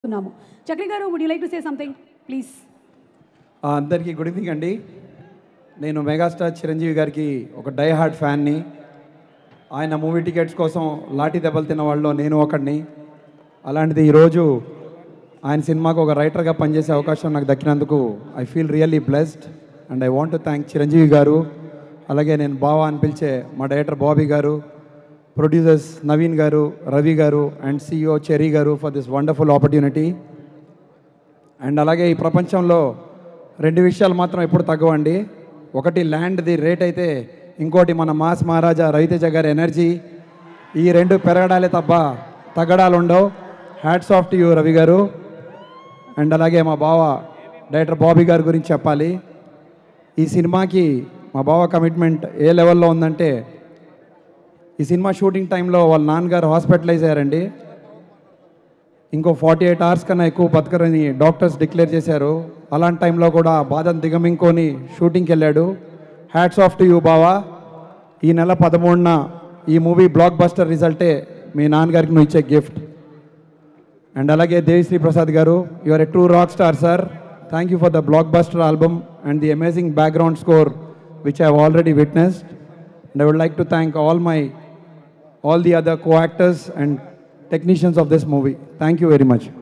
ఉన్నాము Chakri garu would you like to say something please ఆ, అందరికీ గుడ్ ఈవినింగ్ అండి నేను మెగాస్టార్ చిరంజీవి గారికి ఒక డై హార్ట్ ఫ్యాన్ని ఆయన మూవీ టికెట్స్ కోసం లాఠీ దెబ్బలు తిన్న వాళ్ళలో నేను ఒకడిని అలాంటిది ఈరోజు ఆయన సినిమాకు ఒక రైటర్గా పనిచేసే అవకాశం నాకు దక్కినందుకు I feel really blessed and I want to thank Chiranjeevi garu అలాగే నేను బావా అని పిలిచే మా డైరెక్టర్ బాబీ గారు producers Naveen garu Ravi garu and CEO Cherry garu for this wonderful opportunity and అలాగే ఈ ప్రపంచంలో రెండు విషయాలు మాత్రం ఎప్పుడు తగ్గవండి ఒకటి ల్యాండ్ది రేట్ అయితే ఇంకోటి మన మాస్ మహారాజా రవితేజ గారి ఎనర్జీ ఈ రెండు పెరగడాలే తప్ప తగ్గడాలు ఉండవు hats off to you Ravi garu and అలాగే మా బావ డైరెక్టర్ బాబీ గారి గురించి చెప్పాలి ఈ సినిమాకి మా బావ కమిట్మెంట్ ఏ లెవెల్లో ఉందంటే ఈ సినిమా షూటింగ్ టైంలో వాళ్ళ నాన్నగారు హాస్పిటలైజ్ అయ్యారండి ఇంకో ఫార్టీ ఎయిట్ అవర్స్ కన్నా ఎక్కువ బతకరని డాక్టర్స్ డిక్లేర్ చేశారు అలాంటి టైంలో కూడా బాధను దిగమింకొని షూటింగ్కి వెళ్ళాడు హ్యాట్స్ ఆఫ్ టు యూ బావా ఈ నెల పదమూడున ఈ మూవీ బ్లాక్ బస్టర్ రిజల్టే మీ నాన్నగారికి నువ్వు ఇచ్చే గిఫ్ట్ అండ్ అలాగే Devi Sri Prasad garu you are a true rock star sir thank you for the blockbuster album and the amazing background score which I already witnessed and I would like to thank all my all the other co-actors and technicians of this movie. Thank you very much.